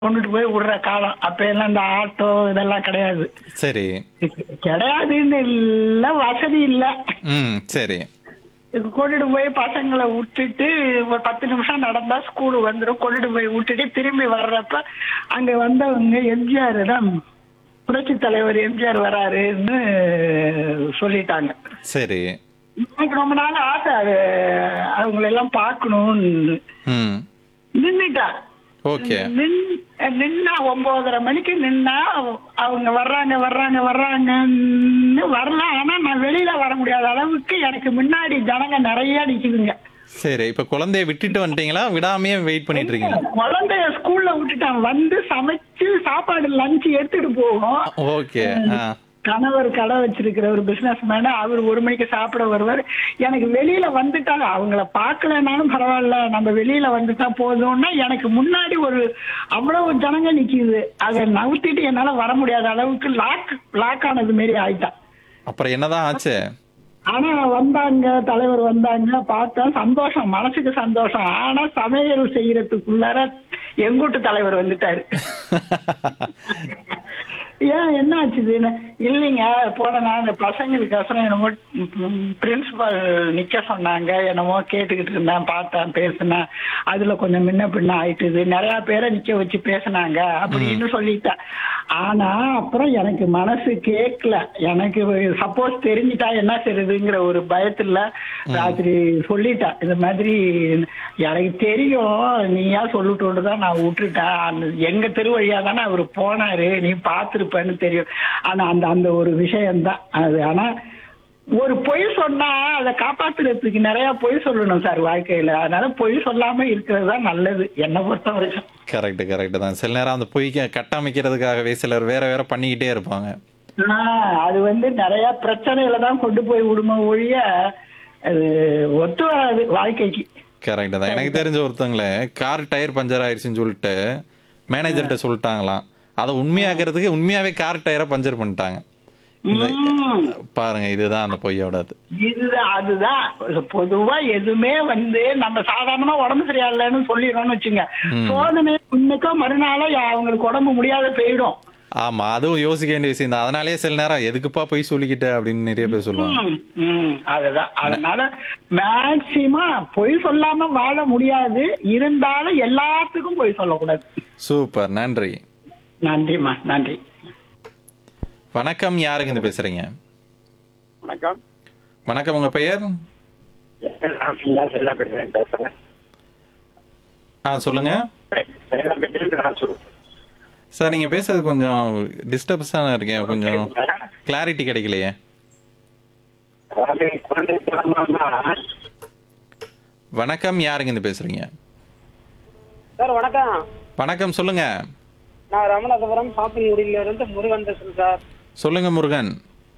கொண்டுட்டு போய் விடுற காலம் அப்ப எல்லாம் இந்த ஆட்டோ இதெல்லாம் கிடையாது சரி கிடையாதுன்னு இல்ல வசதி இல்ல ம் சரி கொண்டுட்டு போய் பசங்களை விட்டுட்டு ஒரு பத்து நிமிஷம் நடந்தா ஸ்கூல் வந்துடும் கொண்டுட்டு போய் விட்டுட்டு திரும்பி வர்றப்ப அங்க வந்தவங்க எம்ஜிஆர் தான் புரட்சி தலைவர் எம்ஜிஆர் வராருன்னு சொல்லிட்டாங்க சரி எனக்கு ரொம்ப நாள் ஆசை அது அவங்களெல்லாம் பார்க்கணும்னு ம் நின்னுட்டா ஓகே நின்- நின்னா ஒன்பதரை மணிக்கு நின்னா அவங்க வர்றாங்க வர்றாங்க வர்றாங்கன்னு வரலாம் ஆனா நான் வெளியில வர முடியாத அளவுக்கு எனக்கு முன்னாடி ஜனங்க நிறைய நிக்குதுங்க சரி இப்ப குழந்தைய விட்டுட்டு வந்துட்டீங்களா விடாமையே வெயிட் பண்ணிட்டு இருக்கீங்க குழந்தைய ஸ்கூல்ல விட்டுட்டான் வந்து சமைச்சு சாப்பாடு லஞ்ச் எடுத்துட்டு போகும் ஓகே ஆ கணவர் கடை வச்சிருக்கிற ஒரு பிசினஸ் மேன அவர் ஒரு மணிக்கு சாப்பிட வருவார் எனக்கு வெளியில வந்துட்டாங்க அவங்கள பார்க்கலனாலும் பரவாயில்ல நம்ம வெளியில வந்துட்டா போதும்னா எனக்கு முன்னாடி ஒரு அவ்வளவு ஜனங்க நிக்குது அதை நவுத்திட்டு என்னால வர முடியாத அளவுக்கு லாக் லாக் ஆனது மாரி ஆயிட்டான் அப்புறம் என்னதான் ஆச்சு ஆனா வந்தாங்க தலைவர் வந்தாங்க பார்த்தா சந்தோஷம் மனசுக்கு சந்தோஷம் ஆனா சமையல் செய்யறதுக்குள்ளார எங்கூட்டு தலைவர் வந்துட்டாரு ஏன் என்ன ஆச்சுதுன்னு இல்லைங்க போன நான் இந்த பசங்களுக்கோசரம் என்னமோ பிரின்சிபால் நிக்க சொன்னாங்க என்னமோ கேட்டுக்கிட்டு இருந்தேன் பார்த்தேன் பேசினேன் அதுல கொஞ்சம் முன்ன பின்ன ஆயிட்டுது நிறைய பேரை நிக்க வச்சு பேசினாங்க அப்படின்னு சொல்லிட்டேன் ஆனா அப்புறம் எனக்கு மனசு கேட்கல எனக்கு சப்போஸ் தெரிஞ்சிட்டா என்ன செய்யுதுங்கிற ஒரு பயத்துல ராத்திரி சொல்லிட்டேன் இந்த மாதிரி எனக்கு தெரியும் நீயா சொல்லிட்டு தான் நான் விட்டுட்டேன் அந்த- எங்க தெரு வழியா தானே அவர் போனாரு நீ பார்த்திருப்பேன்னு தெரியும் ஆனா அந்த அந்த ஒரு விஷயம்தான் அது ஆனா ஒரு பொய் சொன்னா அதை காப்பாத்துறதுக்கு நிறைய பொய் சொல்லணும் சார் வாழ்க்கையில அதனால பொய் சொல்லாம இருக்கிறது தான் நல்லது என்னை பொறுத்த வரைக்கும் கரெக்ட் கரெக்ட் தான் சில நேரம் அந்த பொய்க்க கட்டமைக்கிறதுக்காகவே சிலர் வேற வேற பண்ணிக்கிட்டே இருப்பாங்க ஆஹ் அது வந்து நிறைய பிரச்சனைகளை தான் கொண்டு போய் விடுமோ ஒழிய அது ஒத்து வராது வாழ்க்கைக்கு கரெக்ட் தான் எனக்கு தெரிஞ்ச ஒருத்தவங்கள கார் டயர் பஞ்சர் ஆயிடுச்சுன்னு சொல்லிட்டு மேனேஜர்கிட்ட சொல்லிட்டாங்களாம் அதை உண்மையாக்குறதுக்கு உண்மையாவே கார் டயரை பஞ்சர் பண்ணிட்டாங்க உம். பாருங்க இதுதான் அந்த பொய்யோட அது இதுதான் அதுதான் பொதுவா எதுவுமே வந்து நம்ம சாதாரணமா உடம்பு சரியில்லைன்னு சொல்லிடுறோம்னு வச்சுங்க சோதனை இன்னைக்கோ மறுநாளோ அவங்களுக்கு உடம்பு முடியாத போயிடும் ஆமா அதுவும் யோசிக்க வேண்டிய விஷயம் தான் அதனாலேயே சில நேரம் எதுக்குப்பா பொய் சொல்லிக்கிட்ட அப்படின்னு நிறைய பேர் சொல்லுவாங்க ம், ம், அதுதான் அதனால மேக்சிமம் பொய் சொல்லாம வாழ முடியாது இருந்தாலும் எல்லாத்துக்கும் பொய் சொல்லக்கூடாது சூப்பர் நன்றி நன்றிம்மா நன்றி வணக்கம் யாருங்க இருந்து பேசுறீங்க வணக்கம் வணக்கம் உங்க பெயர் நான் சில்லா செல்லா பேசுறேன் பேசுறேன் ஆ சொல்லுங்க செல்லா பேசுறேன் நான் சொல்லுவேன் சார் நீங்க பேசுறது கொஞ்சம் டிஸ்டர்பன்ஸாக இருக்கேன் கொஞ்சம் கிளாரிட்டி கிடைக்கலையே அதாவது குழந்தை பிறந்தோம்னா வணக்கம் யாருங்க இருந்து பேசுறீங்க சார் வணக்கம் வணக்கம் சொல்லுங்க நான் ராமநாதபுரம் சாப்பின்குடியில இருந்து முருகன் பேசுறேன் சார் சொல்லுங்க முருகன்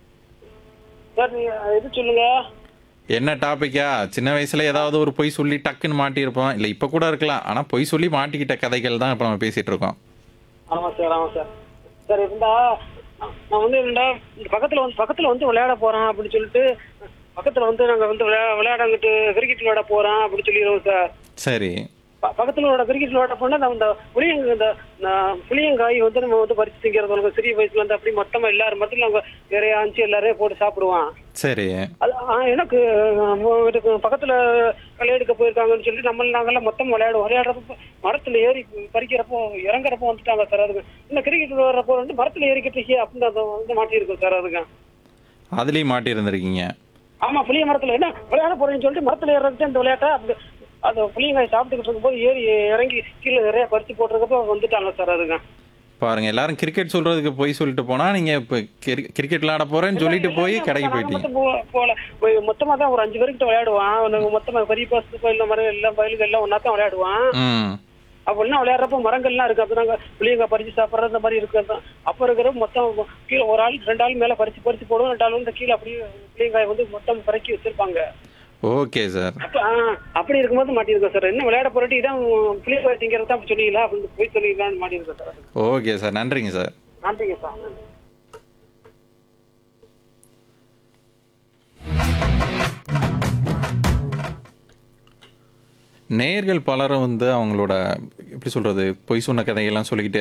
சார் நீங்க இது சொல்லுங்க என்ன டாபிக்கா சின்ன வயசுல ஏதாவது ஒரு பொய் சொல்லி டக்குன்னு மாட்டியிருப்போம் இல்ல இப்ப கூட இருக்கலாம் ஆனா பொய் சொல்லி மாட்டிக்கிட்ட கதைகள் தான் இப்ப நம்ம பேசிட்டு இருக்கோம் ஆமா சார் ஆமா சார் சார் இருந்தா நான் வந்து இருந்தா இந்த பக்கத்துல வந்து பக்கத்துல வந்து விளையாட போறேன் அப்படின்னு சொல்லிட்டு பக்கத்துல வந்து நாங்க வந்து விளையா விளையாடங்கிட்டு கிரிக்கெட் விளையாட போறோம் அப்படின்னு சொல்லிடுவோம் சார் சரி ப- பக்கத்துல உள்ள கிரிக்கெட் விளையாட போனா நம்ம இந்த புளியங்க இந்த நான் புளியங்காய் வந்து நம்ம வந்து பறிச்சு திங்கிறது நமக்கு சிறிய வயசுல இருந்து அப்படி மொத்தமா எல்லாரும் மொத்தம் நாங்க நிறைய அஞ்சு எல்லாரையும் போட்டு சாப்பிடுவோம் சரி அது ஆ, எனக்கு அஹ், வீட்டுக்கு பக்கத்துல களை எடுக்க போயிருக்காங்கன்னு சொல்லி நம்ம நாங்கெல்லாம் மொத்தம் விளையாடுவோம் விளையாடுறப்ப மரத்துல ஏறி பறிக்கிறப்போ இறங்குறப்போ வந்துட்டாங்க சார் அதுக்கு இன்னும் கிரிக்கெட் விளையாடுறப்போ வந்து மரத்துல ஏறிக்கிட்டு அப்படின்னு அதை வந்து மாட்டியிருக்கோம் சார் அதுக்கு அதுலயும் மாட்டி இருந்திருக்கீங்க ஆமா புளிய மரத்துல என்ன விளையாட போறேன்னு சொல்லிட்டு மரத்துல ஏறது அந்த விளையாட்டை அப்படி அந்த புளியங்காய் சாப்பிட்டுக்கிட்டு இருக்கும்போது ஏறி இறங்கி கீழே நிறைய பறிச்சு போட்டிருக்கப்போ வந்துட்டாங்க சார் அதுக்கு பாருங்க எல்லாரும் கிரிக்கெட் சொல்றதுக்கு பொய் சொல்லிட்டு போனா நீங்க இப்ப கிரி- கிரிக்கெட் விளையாட போறேன்னு சொல்லிட்டு போய் கடைக்கு நாங்க போயிட்டீங்க மட்டும் போ- போல போய் மொத்தமா தான் ஒரு அஞ்சு பேருக்கிட்ட விளையாடுவான் அவனுங்க மொத்தமா பெரிய பாசு கோயில் மாதிரி எல்லாம் பயிலுக்கு எல்லாம் ஒன்னா தான் விளையாடுவான் ம் அப்படின்னா விளையாடுறப்ப மரங்கள்லாம் இருக்கு அப்ப நாங்க புளியங்க பறிச்சு சாப்பிடுறது இந்த மாதிரி இருக்கு அப்ப இருக்கிற மொத்தம் கீழே ஒரு ஆள் ரெண்டு ஆள் மேல பறிச்சு பறிச்சு போடுவோம் ரெண்டு ஆள் வந்து கீழே அப்படியே புளியங்காய் வந்து மொத்தம் பறக்கி வச்சிருப்பாங்க ஓகே சார் அப்ப ஆ, அப்படி இருக்கும்போது மாட்டியிருக்கோம் சார் என்ன விளையாட போறட்டி இதான் புளியங்காய் திங்கிறது தான் சொன்னீங்களா அப்படின்னு போய் சொல்லிக்கலாம்னு மாட்டியிருக்கோம் சார் ஓகே சார் நன்றிங்க சார் நன்றிங்க சார் நேயர்கள் பலரும் வந்து அவங்களோட எப்படி சொல்றது பொய் சொன்ன கதையெல்லாம் சொல்லிக்கிட்டே